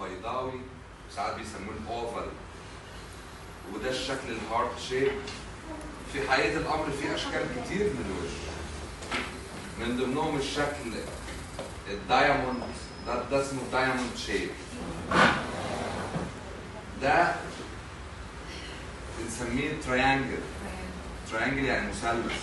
البيضاوي وساعات بيسموه الاوفل وده الشكل الهارت شيب في حقيقه الامر في اشكال كتير من الوش من ضمنهم الشكل الدايموند ده, ده اسمه دايموند شيب ده بنسميه تريانجل تريانجل يعني مثلث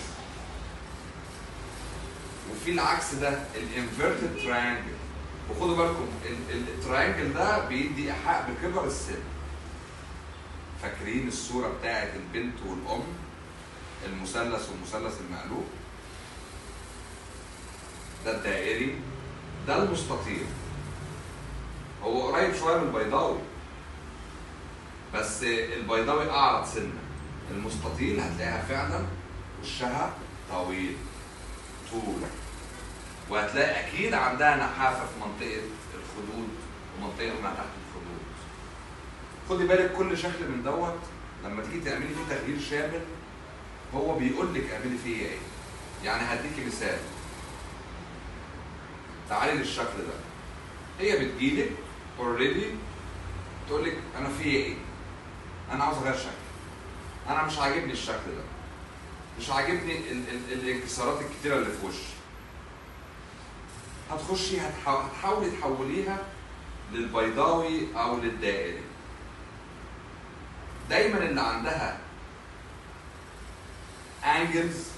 وفي العكس ده الانفيرتد تريانجل وخدوا بالكم التريانجل ده بيدي ايحاء بكبر السن فاكرين الصوره بتاعت البنت والام المثلث والمثلث المقلوب ده الدائري ده المستطيل هو قريب شويه من البيضاوي بس البيضاوي اعرض سنه المستطيل هتلاقيها فعلا وشها طويل طول وهتلاقي اكيد عندها نحافه في منطقه الخدود ومنطقه ما تحت الخدود خدي بالك كل شكل من دوت لما تيجي تعملي فيه تغيير شامل هو بيقول لك اعملي فيه ايه يعني هديكي مثال تعالي للشكل ده هي بتجيلك اوريدي تقول لك انا في ايه انا عاوز اغير شكل انا مش عاجبني الشكل ده مش عاجبني ال ال الانكسارات الكتيره اللي في وشي هتخشي هتحاول هتحاولي تحوليها للبيضاوي او للدائري دايما اللي عندها انجلز